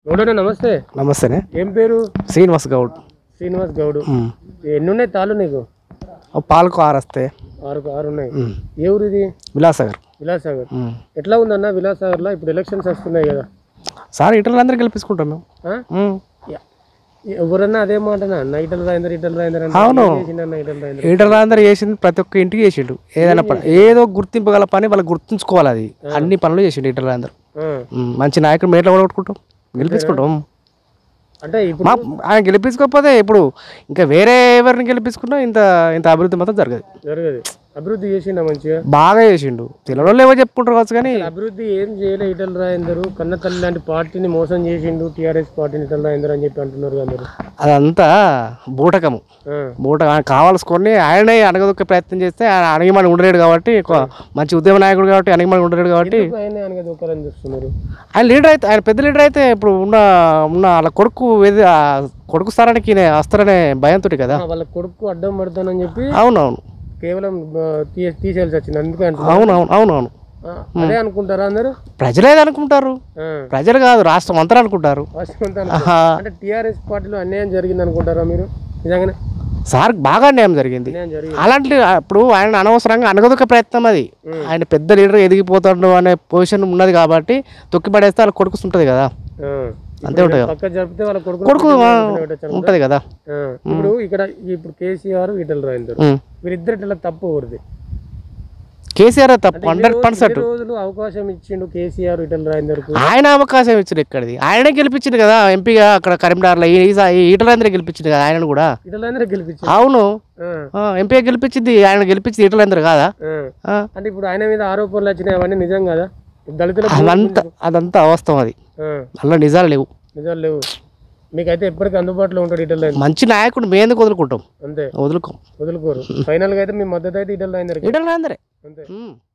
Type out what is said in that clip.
గౌడన్న నమస్తే నమస్తేనే ఏం పేరు శ్రీనివాస్ గౌడ్ శ్రీనివాస్ గౌడ్ ఉమ్. ఎన్ని ఉన్నాయి తాళ్ళు నీకు ఓ పాలకు ఆరు వస్తే ఆరు ఆరు ఉన్నాయి ఉమ్. ఏ ఊరు ఇది విలాసాగర్ విలాసాగర్ ఉమ్. ఎట్లా ఉందన్న విలాసాగర్లో ఇప్పుడు ఎలక్షన్స్ వస్తున్నాయి కదా సార్ ఇటలు అందరూ గెలిపించుకుంటాం మేము ఆ? ఉమ్. ఎ- ఎవరన్నా అదే మాటనా అన్న ఇటల్ రాయిందరు ఇటల్ రాయిందరు అంటే అవును. ఏం చేసిండన్న ఇటల్ రాయిందరు ఈటలు అందరూ చేసింది ప్రతి ఒక్క ఇంటికి చేసిండు ఏదైనా పని ఏదో గుర్తింపు గల పని వాళ్ళు గుర్తుంచుకోవాలి అది అన్ని పనులు చేసిండు ఈటలు అందరూ ఆ. ఉమ్. మంచి నాయకుడు మేట్లో కూడా కొట్టుకుంటాం గెలిపించుకుంటాం అంటే ఇప్పుడు మా ఆయన గెలిపించుకోకపోతే ఇప్పుడు ఇంకా వేరే ఎవరిని గెలిపించుకున్నా ఇంత ఇంత అభివృద్ధి మొత్తం జరగదు జరగదు అభివృద్ధి చేసిండ మంచిగా బాగా చేసిండు తెలియని ఏవో చెప్పుకుంటారు కావచ్చు కానీ అభివృద్ధి ఏం చేయలే ఇటల్ రాయిందరు కన్న తల్లి లాంటి పార్టీని మోసం చేసిండు టీఆర్ఎస్ పార్టీని ఇటల్ రాయిందరు అని చెప్పి అంటున్నారు కదా అందరు అదంతా బూటకము బూట ఆయన కావాల్సుకొని ఆయనే అణగదొక్కే ప్రయత్నం చేస్తే ఆయన అణగిమని ఉండలేడు కాబట్టి ఒక మంచి ఉద్యమ నాయకుడు కాబట్టి అణగిమని ఉండలేడు కాబట్టి ఆయన అనగా దొక్కాలని చూస్తున్నారు ఆయన లీడర్ అయితే ఆయన పెద్ద లీడర్ అయితే ఇప్పుడు ఉన్న ఉన్న వాళ్ళ కొడుకు ఏది ఆ కొడుకు స్థానానికి ఈయన వస్తారనే భయంతో కదా ఆ, వాళ్ళ కొడుకు అడ్డం పడతానని చెప్పి అవునవును కేవలం ఆ, తీ- తీసేయాల్సి వచ్చింది అందుకే అంటున్నారు అవునవును అవునవును ఆ, అదే అనుకుంటారా అందరూ ప్రజలేది అనుకుంటారు ఆ, ప్రజలు కాదు రాష్ట్రం అంతా అనుకుంటారు వాస్తవంతా అనుకుంటారా? ఆహా. అంటే టీఆర్ఎస్ పార్టీలో అన్యాయం జరిగింది అనుకుంటారా మీరు నిజంగానే సార్ బాగా అన్యాయం జరిగింది అన్యాయం జరిగింది అలాంటి ఇప్పుడు ఆయన అనవసరంగా అనగదొక్క ప్రయత్నం అది ఆయన పెద్ద లీడర్ ఎదిగిపోతాడు అనే పొజిషన్ ఉన్నది కాబట్టి తొక్కి పడేస్తే వాళ్ళ కొడుకు ఉంటుంది కదా ఆ. అంతే ఉంటుంది పక్క జరిపితే వాళ్ళ కొడుకు కొడుకు ఉంటుంది కదా ఇప్పుడు ఇక్కడ ఇప్పుడు కేసీఆర్ ఈటల రాయిందరు ఉమ్. వీరిద్దరి ఇట్లా తప్పు ఎవరిది కేసీఆర్ తప్పు హండ్రెడ్ పర్సెంట్ ఇన్ని రోజులు అవకాశం ఇచ్చిండు కేసీఆర్ ఈటల రాయిందర్కు ఆయన అవకాశం ఇచ్చిండు ఇక్కడిది ఆయనే గెలిపించింది కదా ఎంపీగా అక్కడ కరీంనగర్లో ఈ ఈటలందరూ గెలిపించింది కదా ఆయన కూడా ఈటలందరూ గెలిపించారు అవును ఆ, ఎంపీ గెలిపించింది ఆయన గెలిపించింది ఈటలందరూ కాదా ఆ. ఆ. అంటే ఇప్పుడు ఆయన మీద ఆరోపణలు వచ్చినాయి అవన్నీ నిజం కదా దళితుల అదంతా అదంతా అవాస్తవం అది ఆ, అందులో నిజాలు లేవు నిజాలు లేవు మీకైతే ఎప్పటికీ అందుబాటులో ఉంటాడు ఈటల రాయిందర్ మంచి నాయకుడు మేము ఎందుకు వదులుకుంటాం అంతే వదులుకోం వదులుకోరు ఫైనల్ గా అయితే మీ మద్దతు అయితే ఈటల రాయిందర్ ఈటలందరే అంతే ఉమ్.